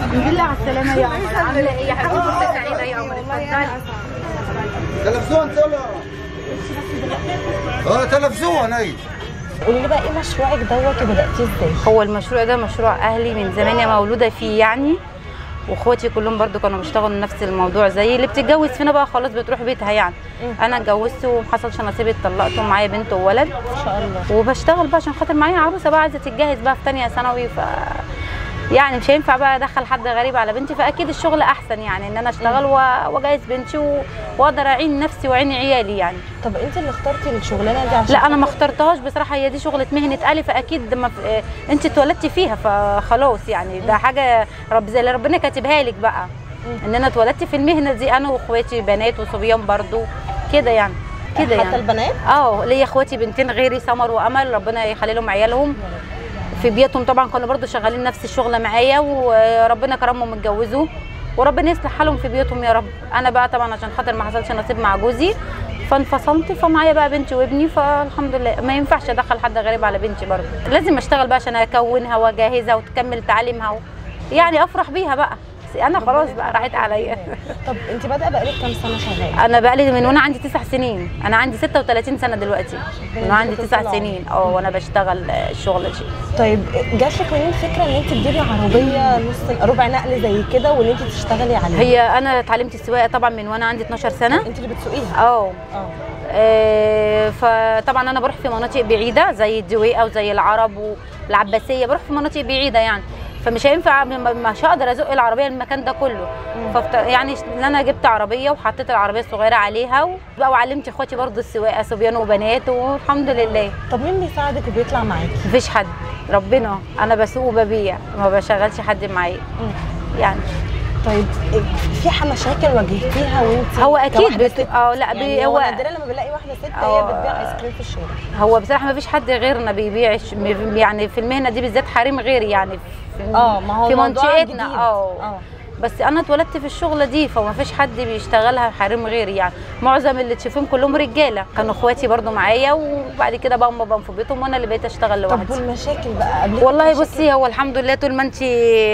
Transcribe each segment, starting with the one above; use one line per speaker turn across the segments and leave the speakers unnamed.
الحمد لله على السلامة يا قمر عاملة ايه يا حبيبتي سعيدة يا قمر اتفضلي
تلفزيون طلع اه تلفزيون اي
قولي لي بقى ايه مشروعك دوت وبداتيه ازاي
هو المشروع ده مشروع اهلي من زمان يا مولودة فيه يعني واخواتي كلهم برضو كانوا بيشتغلوا نفس الموضوع زي اللي بتتجوز فينا بقى خلاص بتروح بيتها يعني انا اتجوزت وما حصلش نصيب اتطلقت ومعايا بنت وولد
ما شاء الله
وبشتغل بقى عشان خاطر معايا عروسه بقى عايزه تتجهز بقى في ثانيه ثانوي ف يعني مش هينفع بقى ادخل حد غريب على بنتي فاكيد الشغل احسن يعني ان انا اشتغل و- واجهز بنتي و- واقدر اعين نفسي واعين عيالي يعني
طب انت اللي اخترتي الشغلانه دي عشان
لا انا ما اخترتهاش بصراحه هي دي شغله مهنه الي فاكيد ما في... آه، انت اتولدتي فيها فخلاص يعني ده حاجه رب زي اللي ربنا كاتبها لك بقى ان انا اتولدت في المهنه دي انا واخواتي بنات وصبيان برضو كده يعني كده
حتى
يعني
البنات
اه ليا اخواتي بنتين غيري سمر وامل ربنا يخلي لهم عيالهم في بيوتهم طبعا كانوا برضو شغالين نفس الشغله معايا وربنا كرمهم اتجوزوا وربنا يصلح حالهم في بيوتهم يا رب انا بقى طبعا عشان خاطر ما حصلش نصيب مع جوزي فانفصلت فمعايا بقى بنتي وابني فالحمد لله ما ينفعش ادخل حد غريب على بنتي برضه لازم اشتغل بقى عشان اكونها واجهزها وتكمل تعليمها و... يعني افرح بيها بقى بس انا خلاص بقى راحت عليا
طب انت بادئه بقالك كام سنه شغاله
انا بقى لي من وانا عندي تسع سنين انا عندي 36 سنه دلوقتي من وانا عندي تسع
طلع.
سنين اه وانا بشتغل آه، الشغله دي
طيب جات لك منين فكره ان انت تجيبي عربيه نص ربع نقل زي كده وان انت تشتغلي عليها
هي انا اتعلمت السواقه طبعا من وانا عندي 12 سنه
انت اللي بتسوقيها
اه
اه
آه، فطبعا انا بروح في مناطق بعيده زي الدويقه وزي العرب والعباسيه بروح في مناطق بعيده يعني فمش هينفع م- مش هقدر ازق العربيه المكان ده كله ففت... يعني ان انا جبت عربيه وحطيت العربيه الصغيره عليها وبقى وعلمت اخواتي برضو السواقه صبيان وبنات والحمد لله
طب مين بيساعدك وبيطلع معاكي
مفيش حد ربنا انا بسوق وببيع ما بشغلش حد معايا يعني
طيب في ح- مشاكل واجهتيها وانت
هو اكيد
كواحدة
بت...
ست؟
اه لا بي...
يعني هو
هو
نادرا لما بلاقي واحده ست هي
آه.
بتبيع ايس كريم في الشارع
هو بصراحه ما فيش حد غيرنا بيبيع ش- م- يعني في المهنه دي بالذات حريم غيري يعني في
اه ما هو
في
موضوع
منطقتنا
جديد.
اه
اه
بس انا اتولدت في الشغله دي فما فيش حد بيشتغلها حريم غيري يعني معظم اللي تشوفيهم كلهم رجاله كانوا اخواتي برضو معايا وبعد كده بقى هم بقوا في بيتهم وانا اللي بقيت اشتغل
طب
لوحدي
والمشاكل بقى قبل
والله بصي هو الحمد لله طول ما انت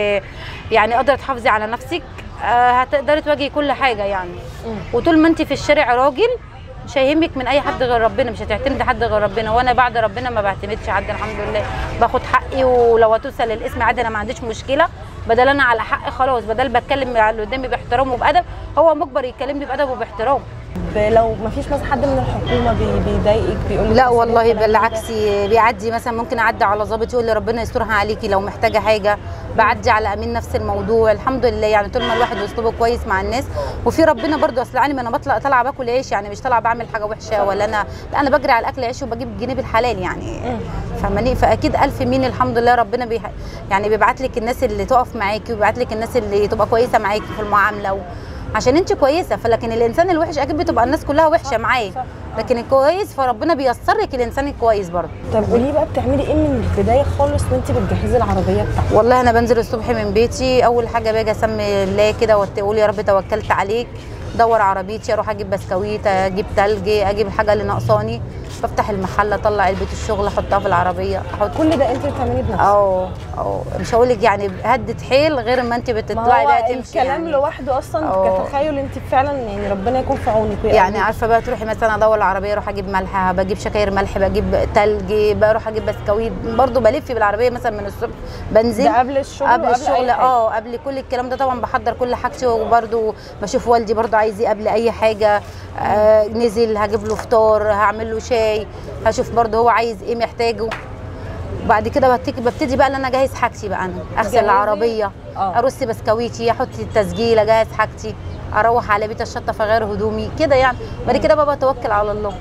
يعني قادره تحافظي على نفسك آه، هتقدري تواجهي كل حاجه يعني وطول ما انت في الشارع راجل مش هيهمك من اي حد غير ربنا مش هتعتمدي حد غير ربنا وانا بعد ربنا ما بعتمدش حد الحمد لله باخد حقي ولو هتوصل للاسم عادي انا ما عنديش مشكله بدل انا على حق خلاص بدل بتكلم على اللي قدامي باحترام وبادب هو مجبر يكلمني بادب وباحترام
لو ما فيش مثلا حد من الحكومه بي- بيضايقك بيقول لك
لا
مثلاً
والله
الكلام ده؟
بالعكس بيعدي مثلا ممكن اعدي على ظابط يقول لي ربنا يسترها عليكي لو محتاجه حاجه بعدي على امين نفس الموضوع الحمد لله يعني طول ما الواحد اسلوبه كويس مع الناس وفي ربنا برضو اصل يعني ما انا بطلع طالعه باكل عيش يعني مش طالعه بعمل حاجه وحشه ولا انا لا انا بجري على الاكل عيش وبجيب الجنيه بالحلال يعني فاهماني فاكيد الف مين الحمد لله ربنا بيح... يعني بيبعت لك الناس اللي تقف معاكي وبيبعت لك الناس اللي تبقى كويسه معاكي في المعامله و... عشان انت كويسه فلكن الانسان الوحش اكيد بتبقى الناس كلها وحشه معاه لكن الكويس فربنا بيسر لك الانسان الكويس برضه
طب قولي بقى بتعملي ايه من البدايه خالص وانت بتجهزي العربيه بتاعتك
والله انا بنزل الصبح من بيتي اول حاجه باجي اسمي الله كده واقول يا رب توكلت عليك دور عربيتي اروح اجيب بسكويت اجيب تلج اجيب الحاجه اللي ناقصاني بفتح المحل اطلع علبه الشغل احطها في العربيه احط
كل ده انت بتعملي بنفسك
اه اه مش هقول لك يعني هدة حيل غير ما انت
ما
بتطلعي
هو
بقى تمشي
الكلام
يعني.
لوحده اصلا
اه.
كتخيل انت فعلا يعني ربنا يكون في عونك ويقويك.
يعني عارفه بقى تروحي مثلا ادور العربيه اروح اجيب ملح بجيب شكاير ملح بجيب تلج بروح اجيب بسكويت برضو بلف بالعربيه مثلا من الصبح بنزل
ده قبل الشغل
قبل
وقبل
الشغل
أي حاجة.
اه قبل كل الكلام ده طبعا بحضر كل حاجتي وبرده بشوف والدي برده عايز ايه قبل اي حاجه آه نزل هجيب له فطار هعمل له شاي هشوف برده هو عايز ايه محتاجه بعد كده ببتدي ببتدي بقى ان انا اجهز حاجتي بقى انا اغسل
تجهزي؟
العربيه
اه.
ارص بسكويتي احط التسجيل اجهز حاجتي اروح على بيت الشطه فغير هدومي كده يعني بعد كده بقى بتوكل على الله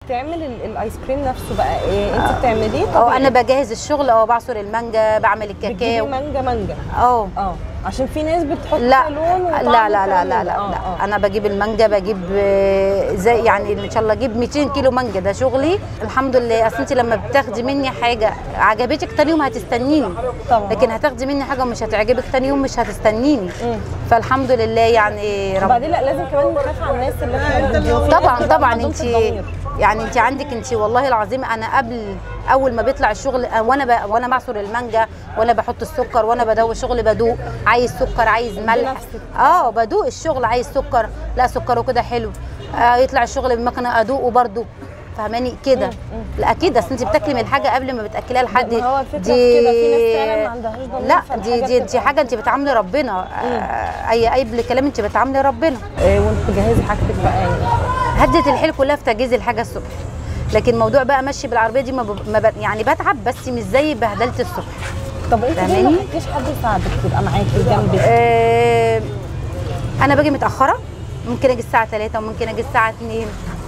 بتعمل ال- الايس كريم نفسه بقى إيه انت بتعمليه
اه
طبيعي.
انا بجهز الشغل اه بعصر المانجا بعمل
بتجيبي
الكاكاو
مانجا مانجا
اه
اه عشان في ناس بتحط
لا
لون وطعم
لا لا لا
والكلام
لا
ده.
لا,
آه،
لا.
آه.
انا بجيب المانجا بجيب آه، زي يعني ان شاء الله اجيب 200 كيلو مانجا ده شغلي الحمد لله اصل انت لما بتاخدي مني حاجه عجبتك تاني يوم هتستنيني
طبعا
لكن هتاخدي مني حاجه ومش هتعجبك تاني يوم مش هتستنيني
مم.
فالحمد لله يعني رب
وبعدين لا لازم كمان نخاف على الناس اللي احنا بنديهم. في ناس
طبعا
بتبقى
طبعا
معدومة
انت
الضمير.
يعني انت عندك انت والله العظيم انا قبل اول ما بيطلع الشغل اه، وانا ب... وانا بعصر المانجا وانا بحط السكر وانا بدوق الشغل بدوق عايز سكر عايز ملح
بنفسك.
اه بدوق الشغل عايز سكر لا سكره كده حلو آه يطلع الشغل بالمكنه ادوقه برده فاهماني كده لا اكيد اصل انت بتاكلي من الحاجه قبل ما بتاكليها لحد
ما هو الفكرة في كده، في ناس فعلا ما عندهاش ضمير،
لا
فالحاجة
دي دي, دي
بتبقى-
حاجه انت بتعاملي ربنا آه اي اي كلام انت بتعاملي ربنا
إيه وانت بتجهزي حاجتك بقى يعني
هدت الحيل كلها في تجهيز الحاجه الصبح لكن موضوع بقى مشي بالعربيه دي ما, ب... ما ب... يعني بتعب بس مش زي بهدله الصبح
طب انت ليه ما
فاهماني؟
خدتيش حد يساعدك يبقى معاكي جنبك
آه... انا باجي متاخره ممكن اجي الساعه 3 وممكن اجي الساعه 2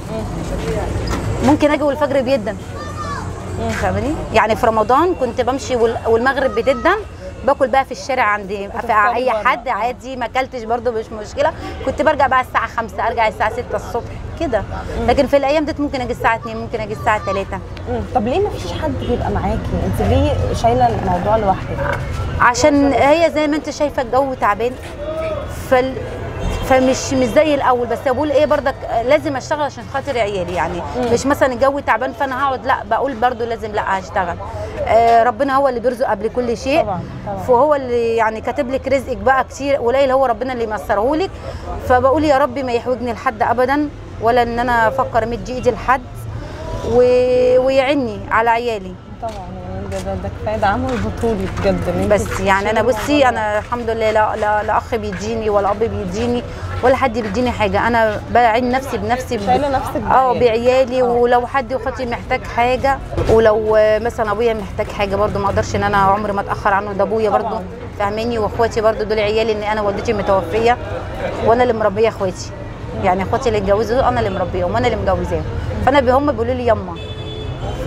ممكن اجي والفجر بيدن فاهماني يعني في رمضان كنت بمشي وال... والمغرب بتدن باكل بقى في الشارع عند في
بتفطري
اي
بره.
حد عادي ما اكلتش برده مش مشكله كنت برجع بقى الساعه 5 ارجع الساعه 6 الصبح كده لكن في الايام ديت ممكن اجي الساعه 2 ممكن اجي الساعه 3
مم. طب ليه ما فيش حد بيبقى معاكي انت ليه شايله الموضوع لوحدك
عشان هي زي ما انت شايفه الجو تعبان فال فمش مش زي الاول بس بقول ايه برضك لازم اشتغل عشان خاطر عيالي يعني
مم.
مش مثلا الجو تعبان فانا هقعد لا بقول برضو لازم لا هشتغل آه ربنا هو اللي بيرزق قبل كل شيء
طبعا طبعا
فهو اللي يعني كاتب لك رزقك بقى كتير قليل هو ربنا اللي يمسره لك فبقول يا ربي ما يحوجني لحد ابدا ولا ان انا افكر امد ايدي لحد و... ويعني على عيالي
طبعا يعني ده ده, ده كفايه دعم البطولي بجد إن انت
بس يعني انا
تشيلي
بصي
الموضوع
انا الحمد لله لا لا, لا اخ بيديني ولا اب بيديني ولا حد بيديني حاجه انا بعين نفسي بنفسي ب-
شايله نفسك
اه
بعيالك.
بعيالي
آه.
ولو حد اخواتي محتاج حاجه ولو آه، مثلا ابويا محتاج حاجه برضو ما اقدرش ان انا عمري ما اتاخر عنه ده ابويا برضو
طبعاً.
فاهماني واخواتي برضو دول عيالي ان انا والدتي متوفيه وانا اللي مربيه اخواتي يعني اخواتي اللي اتجوزوا دول انا اللي مربيهم وانا اللي مجوزاهم فانا هم بيقولوا لي يما ف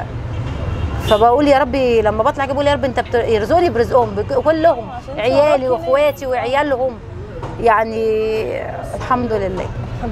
فبقول يا ربي لما بطلع كده بقول يا رب انت بت- يرزقني برزقهم بك- كلهم
عشان
عيالي
تعرفي
واخواتي وعيالهم يعني الحمد لله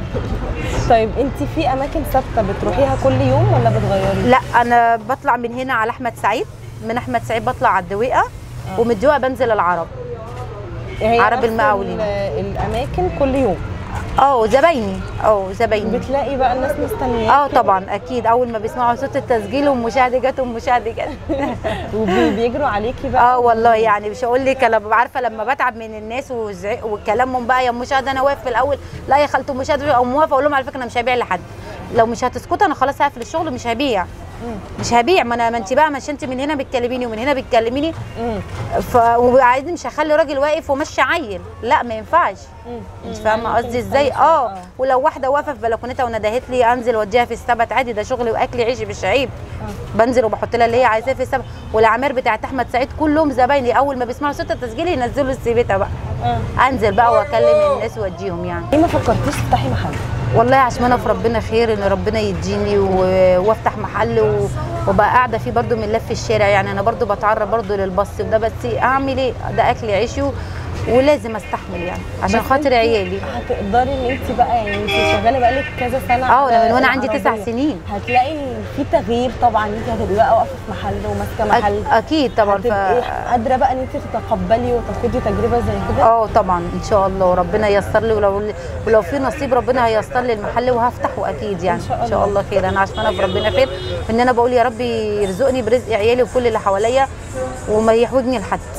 طيب انت في اماكن ثابته بتروحيها كل يوم ولا بتغيري
لا انا بطلع من هنا على احمد سعيد من احمد سعيد بطلع على الدويقه ومن الدويقه بنزل العرب
هي
عرب
نفس
المقاولين.
ال- الاماكن كل يوم
اه زبايني اه زبايني
بتلاقي بقى الناس مستنياك
اه طبعا اكيد اول ما بيسمعوا صوت التسجيل والمشاهده جت والمشاهده جت
وبيجروا عليكي بقى
اه والله يعني مش هقول لك انا ببقى عارفه لما بتعب من الناس وزعق- وكلامهم بقى يا مشاهده انا واقف في الاول لا يا خالته مشاهده او موافقه اقول لهم على فكره انا مش هبيع لحد لو مش هتسكتوا انا خلاص هقفل الشغل مش هبيع مش هبيع ما انا ما انت بقى مش انت من هنا بتكلميني ومن هنا بتكلميني
مم.
ف وبعدين مش هخلي راجل واقف ومشي عيل لا ما ينفعش
مم.
انت
مم.
فاهمه
يعني
قصدي
انت
ازاي
مستنية
اه
شوية.
ولو واحده واقفه في بلكونتها وندهت لي انزل واديها في السبت عادي ده شغلي واكلي عيشي مش عيب بنزل وبحط لها اللي هي عايزاه في السبت والعمار بتاعت احمد سعيد كلهم زبايني اول ما بيسمعوا صوت التسجيل ينزلوا السيبيتا بقى
آه.
انزل بقى واكلم الناس واديهم يعني
ليه ما فكرتيش تفتحي محل
والله عشان انا في ربنا خير ان ربنا يديني و- وافتح محل و... وبقى قاعده فيه برضو من لف الشارع يعني انا برضو بتعرض برضو للبص وده بس اعمل ايه ده اكل عيشي و... ولازم استحمل يعني عشان
بس
خاطر
انت
عيالي
هتقدري ان انت بقى يعني انت شغاله بقالك كذا سنه
اه
على
انا من وانا عندي تسع
العربية.
سنين
هتلاقي ان في تغيير طبعا انت هتبقي بقى واقفه في محل وماسكه محل
أك- اكيد طبعا ف...
هتبقي قادره بقى ان انت تتقبلي وتاخدي تجربه زي كده
اه طبعا ان شاء الله وربنا ييسر لي ولو ولو في نصيب ربنا هييسر لي المحل وهفتحه اكيد يعني
إن شاء
ان شاء
الله.
الله خير انا عشان انا في ربنا خير ان انا بقول يا رب يرزقني برزق عيالي وكل اللي حواليا وما يحوجني لحد